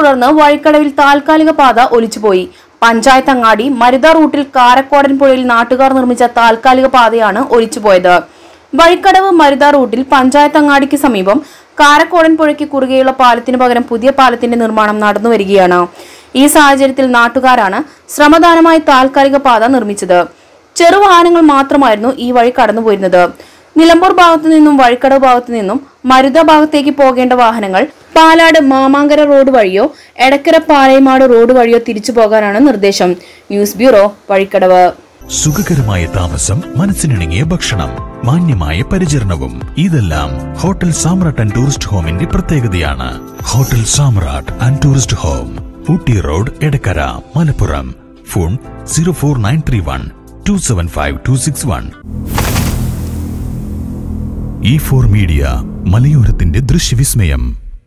തുടർന്ന് വഴിക്കടവിൽ താൽക്കാലിക പാത ഒലിച്ചുപോയി പഞ്ചായത്ത് അങ്ങാടി മരുത റൂട്ടിൽ കാരക്കോടൻ പുഴയിൽ നാട്ടുകാർ നിർമ്മിച്ച താൽക്കാലിക പാതയാണ് ഒലിച്ചുപോയത് വഴിക്കടവ് മരുത റൂട്ടിൽ പഞ്ചായത്ത് അങ്ങാടിക്ക് സമീപം കാരക്കോടൻ പുഴയ്ക്ക് കുറുകെയുള്ള പാലത്തിന് പകരം പുതിയ പാലത്തിന്റെ നിർമ്മാണം നടന്നു വരികയാണ് ഈ സാഹചര്യത്തിൽ നാട്ടുകാരാണ് ശ്രമദാനമായി താൽക്കാലിക പാത നിർമ്മിച്ചത് ചെറുവാഹനങ്ങൾ മാത്രമായിരുന്നു ഈ വഴി കടന്നുപോയിരുന്നത് നിലമ്പൂർ ഭാഗത്തു നിന്നും വഴിക്കടവ് ഭാഗത്തു നിന്നും മരുത ഭാഗത്തേക്ക് പോകേണ്ട വാഹനങ്ങൾ പാലാട് മാമാങ്കര റോഡ് വഴിയോ എടക്കര പാലയമാട് റോഡ് വഴിയോ തിരിച്ചു പോകാനാണ് നിർദ്ദേശം ന്യൂസ് ബ്യൂറോ വഴിക്കടവ് സുഖകരമായ താമസം മനസ്സിനിണങ്ങിയ ഭക്ഷണം മാന്യമായ പരിചരണവും ഇതെല്ലാം ഹോട്ടൽ സാമ്രാട്ട് ആൻഡ് ടൂറിസ്റ്റ് ഹോമിന്റെ പ്രത്യേകതയാണ് hotel Samrat and tourist home Ooty road Edakkara Malappuram phone zero four nine three one two seven five two six one E four media മലയോരത്തിന്റെ ദൃശ്യവിസ്മയം